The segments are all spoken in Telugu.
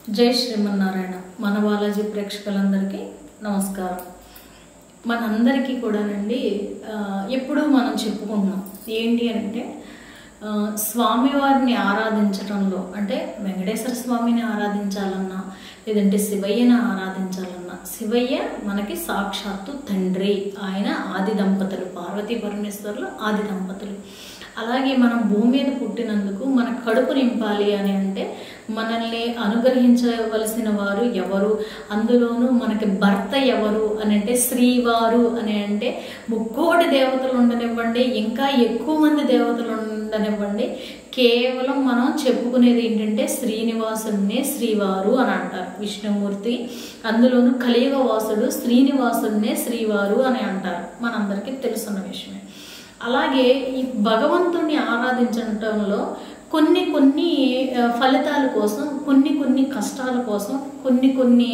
జై శ్రీమన్నారాయణ మన బాలాజీ ప్రేక్షకులందరికీ నమస్కారం మనందరికీ కూడానండి ఆ, ఎప్పుడూ మనం చెప్పుకుంటున్నాం ఏంటి అంటే ఆ, స్వామివారిని ఆరాధించడంలో అంటే వెంకటేశ్వర స్వామిని ఆరాధించాలన్నా లేదంటే శివయ్యని ఆరాధించాలన్నా శివయ్య మనకి సాక్షాత్తు తండ్రి ఆయన ఆది దంపతులు పార్వతీ పరమేశ్వరులు ఆది దంపతులు అలాగే మనం భూమి మీద పుట్టినందుకు మన కడుపు నింపాలి అని అంటే మనల్ని అనుగ్రహించవలసిన వారు ఎవరు అందులోనూ మనకి భర్త ఎవరు అని అంటే శ్రీవారు అని అంటే ముక్కోటి దేవతలు ఉండనివ్వండి ఇంకా ఎక్కువ మంది దేవతలు ఉండనివ్వండి కేవలం మనం చెప్పుకునేది ఏంటంటే శ్రీనివాసుడినే శ్రీవారు అని అంటారు విష్ణుమూర్తి అందులోనూ కలియుగ వాసుడు శ్రీనివాసుడినే శ్రీవారు అని అంటారు మనందరికీ తెలుసున్న విషయమే అలాగే ఈ భగవంతుణ్ణి ఆరాధించడంలో కొన్ని కొన్ని ఆ, ఫలితాల కోసం కొన్ని కొన్ని కష్టాల కోసం కొన్ని కొన్ని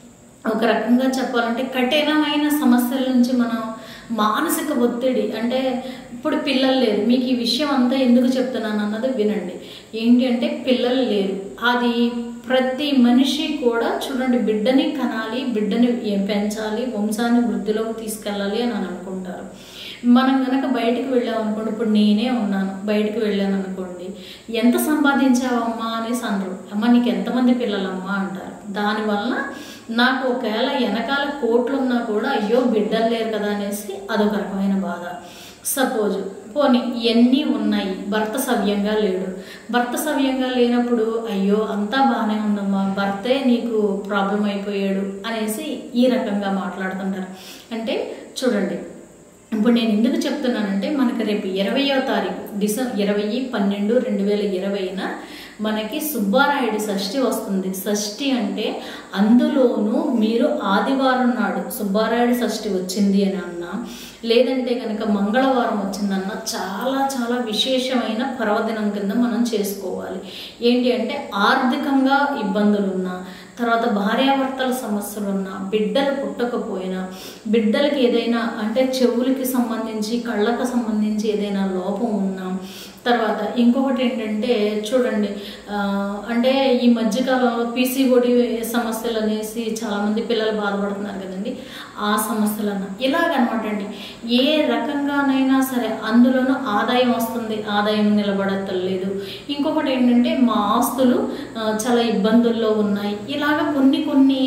ఒక రకంగా చెప్పాలంటే కఠినమైన సమస్యల నుంచి మనం మానసిక ఒత్తిడి అంటే ఇప్పుడు పిల్లలు లేరు మీకు ఈ విషయం అంతా ఎందుకు చెప్తున్నాను అన్నది వినండి ఏంటి అంటే పిల్లలు లేరు అది ప్రతి మనిషి కూడా చూడండి బిడ్డని కనాలి బిడ్డని ఏం పెంచాలి వంశాన్ని వృద్ధిలోకి తీసుకెళ్ళాలి అని అని అనుకుంటారు మనం కనుక బయటికి వెళ్ళాం అనుకోండి ఇప్పుడు నేనే ఉన్నాను బయటికి వెళ్ళాను అనుకోండి ఎంత సంపాదించావమ్మా అనేసి అనరు అమ్మ నీకు ఎంతమంది పిల్లలమ్మా అంటారు దానివల్ల నాకు ఒకవేళ వెనకాల కోట్లు ఉన్నా కూడా అయ్యో బిడ్డలు లేరు కదా అనేసి అదొక రకమైన బాధ సపోజ్ పోనీ ఇవన్నీ ఉన్నాయి భర్త సవ్యంగా లేడు భర్త సవ్యంగా లేనప్పుడు అయ్యో అంతా బాగానే ఉందమ్మా భర్తే నీకు ప్రాబ్లం అయిపోయాడు అనేసి ఈ రకంగా మాట్లాడుతుంటారు అంటే చూడండి ఇప్పుడు నేను ఎందుకు చెప్తున్నానంటే మనకి రేపు ఇరవయో తారీఖు డిసెంబర్ ఇరవై పన్నెండు రెండు వేల ఇరవైన మనకి సుబ్బారాయుడి షష్ఠి వస్తుంది షష్ఠి అంటే అందులోనూ మీరు ఆదివారం నాడు సుబ్బారాయుడి షష్ఠి వచ్చింది అని అన్నా లేదంటే కనుక మంగళవారం వచ్చిందన్న చాలా చాలా విశేషమైన పర్వదినం కింద మనం చేసుకోవాలి ఏంటి అంటే ఆర్థికంగా ఇబ్బందులున్నా తర్వాత భార్యాభర్తల సమస్యలు ఉన్నా బిడ్డలు పుట్టకపోయినా బిడ్డలకి ఏదైనా అంటే చెవులకి సంబంధించి కళ్ళకు సంబంధించి ఏదైనా లోపం ఉన్నా తర్వాత ఇంకొకటి ఏంటంటే చూడండి ఆ, అంటే ఈ మధ్యకాలంలో పీసీఓడి సమస్యలు అనేసి చాలామంది పిల్లలు బాధపడుతున్నారు కదండి ఆ సమస్యలన్న ఇలాగనమాట అండి ఏ రకంగానైనా సరే అందులోనూ ఆదాయం వస్తుంది ఆదాయం నిలబడతలేదు ఇంకొకటి ఏంటంటే మా ఆస్తులు ఆ, చాలా ఇబ్బందుల్లో ఉన్నాయి ఇలాగ కొన్ని కొన్ని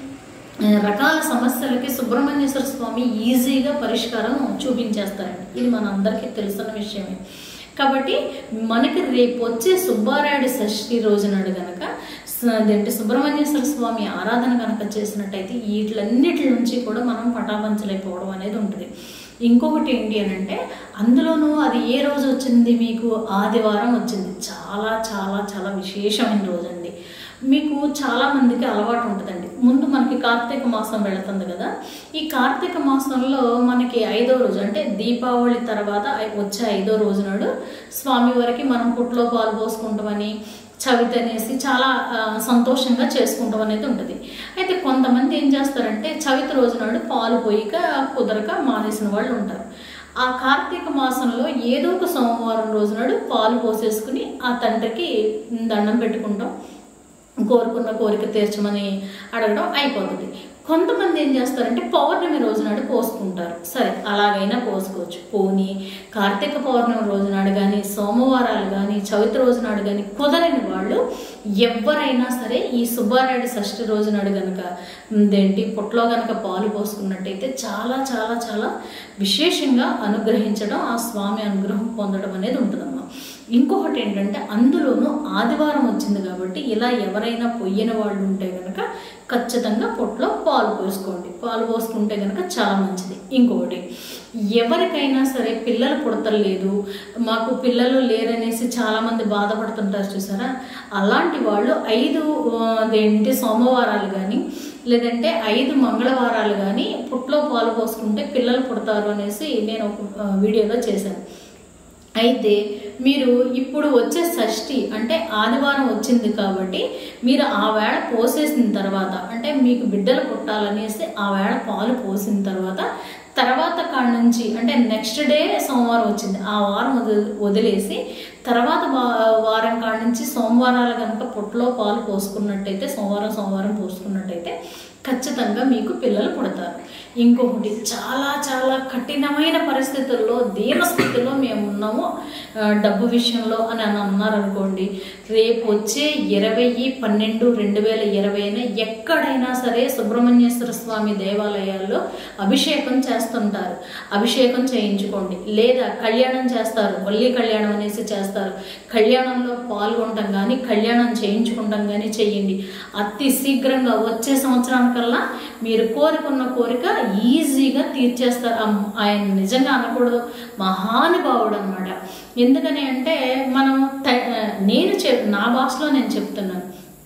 ఆ, రకాల సమస్యలకి సుబ్రహ్మణ్యేశ్వర స్వామి ఈజీగా పరిష్కారం చూపించేస్తారండి ఇది మనందరికీ తెలుసున్న విషయమే కాబట్టి మనకి రేపు వచ్చే సుబ్బారాయుడు షష్ఠి రోజునాడు గనక స- అదేంటి సుబ్రహ్మణ్యేశ్వర స్వామి ఆరాధన కనుక చేసినట్టయితే వీటిలన్నిటి నుంచి కూడా మనం పటాపంచలైపోవడం అనేది ఉంటుంది ఇంకొకటి ఏంటి అని అంటే అందులోనూ అది ఏ రోజు వచ్చింది మీకు ఆదివారం వచ్చింది చాలా చాలా చాలా విశేషమైన రోజు అండి మీకు చాలా మందికి అలవాటు ఉంటుందండి ముందు మనకి కార్తీక మాసం వెళుతుంది కదా ఈ కార్తీక మాసంలో మనకి ఐదో రోజు అంటే దీపావళి తర్వాత ఐ- వచ్చే ఐదో రోజు నాడు స్వామివారికి మనం పుట్లో పాలు పోసుకుంటామని చవితి అనేసి చాలా ఆ, సంతోషంగా చేసుకుంటాం అనేది ఉంటుంది అయితే కొంతమంది ఏం చేస్తారంటే చవితి రోజు నాడు పాలు పోయిక కుదరక మానేసిన వాళ్ళు ఉంటారు ఆ కార్తీక మాసంలో ఏదో ఒక సోమవారం రోజు నాడు పాలు పోసేసుకుని ఆ తండ్రికి దండం పెట్టుకుంటాం కోరుకున్న కోరిక తీర్చమని అడగడం అయిపోతుంది కొంతమంది ఏం చేస్తారంటే పౌర్ణమి రోజు నాడు పోసుకుంటారు సరే అలాగైనా పోసుకోవచ్చు పోనీ కార్తీక పౌర్ణమి రోజు నాడు కానీ సోమవారాలు కానీ చవితి రోజు నాడు కానీ కుదరని వాళ్ళు ఎవరైనా సరే ఈ సుబ్బారాయుడు షష్ఠి రోజు నాడు గనక దేంటి పుట్లో గనక పాలు పోసుకున్నట్టయితే చాలా చాలా చాలా విశేషంగా అనుగ్రహించడం ఆ స్వామి అనుగ్రహం పొందడం అనేది ఉంటుందమ్మా ఇంకొకటి ఏంటంటే అందులోనూ ఆదివారం వచ్చింది కాబట్టి ఇలా ఎవరైనా పొయ్యిన వాళ్ళు ఉంటే కనుక ఖచ్చితంగా పొట్లో పాలు పోసుకోండి పాలు పోసుకుంటే కనుక చాలా మంచిది ఇంకొకటి ఎవరికైనా సరే పిల్లలు పుడతలేదు మాకు పిల్లలు లేరనేసి చాలామంది బాధపడుతుంటారు చూసారా అలాంటి వాళ్ళు ఐదు ఆ, అదేంటి సోమవారాలు కానీ లేదంటే ఐదు మంగళవారాలు కానీ పుట్లో పాలు పోసుకుంటే పిల్లలు పుడతారు అనేసి నేను ఒక ఆ, వీడియోలో చేశాను అయితే మీరు ఇప్పుడు వచ్చే షష్ఠి అంటే ఆదివారం వచ్చింది కాబట్టి మీరు ఆ వేళ పోసేసిన తర్వాత అంటే మీకు బిడ్డలు పుట్టాలనేసి ఆ వేళ పాలు పోసిన తర్వాత తర్వాత కాడ నుంచి అంటే నెక్స్ట్ డే సోమవారం వచ్చింది ఆ వారం వదిలి వదిలేసి తర్వాత వా- వారం కాడ నుంచి సోమవారాలు కనుక పొట్టలో పాలు పోసుకున్నట్టయితే సోమవారం సోమవారం పోసుకున్నట్టయితే ఖచ్చితంగా మీకు పిల్లలు పుడతారు ఇంకొకటి చాలా చాలా కఠినమైన పరిస్థితుల్లో దీనస్థితిలో మేము ఉన్నాము ఆ, డబ్బు విషయంలో అని అని అన్నారనుకోండి రేపు వచ్చే ఇరవై పన్నెండు రెండు వేల ఇరవైన ఎక్కడైనా సరే సుబ్రహ్మణ్యేశ్వర స్వామి దేవాలయాల్లో అభిషేకం చేస్తుంటారు అభిషేకం చేయించుకోండి లేదా కళ్యాణం చేస్తారు వల్లి కళ్యాణం అనేసి చేస్తారు కళ్యాణంలో పాల్గొంటాం కానీ కళ్యాణం చేయించుకుంటాం కానీ చెయ్యండి అతి శీఘ్రంగా వచ్చే సంవత్సరానికల్లా మీరు కోరుకున్న కోరిక ఈజీగా తీర్చేస్తారు అమ్- ఆయన నిజంగా అనకూడదు మహానుభావుడు అనమాట ఎందుకని అంటే మనం త- నేను చె నా భాషలో నేను చెప్తున్నాను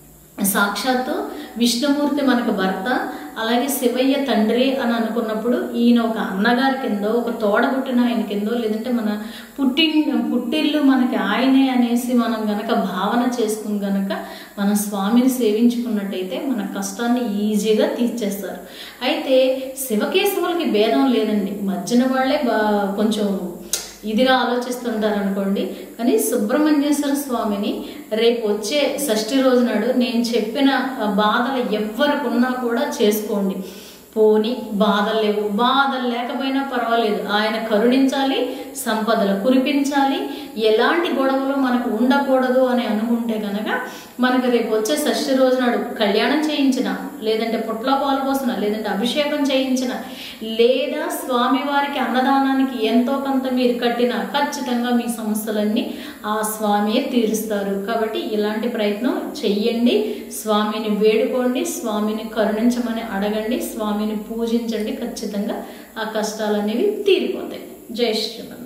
సాక్షాత్తు విష్ణుమూర్తి మనకు భర్త అలాగే శివయ్య తండ్రి అని అనుకున్నప్పుడు ఈయన ఒక అన్నగారి కిందో ఒక తోడబుట్టిన ఆయన కిందో లేదంటే మన పుట్టి పుట్టిల్లు మనకి ఆయనే అనేసి మనం గనక భావన చేసుకుని గనక మన స్వామిని సేవించుకున్నట్టయితే మన కష్టాన్ని ఈజీగా తీర్చేస్తారు అయితే శివకేశవులకి భేదం లేదండి మధ్యన వాళ్ళే బా కొంచెం ఇదిగా ఆలోచిస్తుంటారు అనుకోండి కానీ సుబ్రహ్మణ్యేశ్వర స్వామిని రేపు వచ్చే షష్ఠి రోజు నాడు నేను చెప్పిన ఆ, బాధలు ఎవ్వరికి ఉన్నా కూడా చేసుకోండి పోని బాధలు లేవు బాధలు లేకపోయినా పర్వాలేదు ఆయన కరుణించాలి సంపదలు కురిపించాలి ఎలాంటి గొడవలు మనకు ఉండకూడదు అని అనుకుంటే కనుక మనకు రేపు వచ్చే షష్ఠి రోజు నాడు కళ్యాణం చేయించిన లేదంటే పుట్ల పాలు పోసిన లేదంటే అభిషేకం చేయించిన లేదా స్వామివారికి అన్నదానానికి ఎంతో కొంత మీరు కట్టిన ఖచ్చితంగా మీ సమస్యలన్నీ ఆ స్వామియే తీరుస్తారు కాబట్టి ఇలాంటి ప్రయత్నం చెయ్యండి స్వామిని వేడుకోండి స్వామిని కరుణించమని అడగండి స్వామిని పూజించండి ఖచ్చితంగా ఆ కష్టాలు అనేవి తీరిపోతాయి జై శ్రీరామ్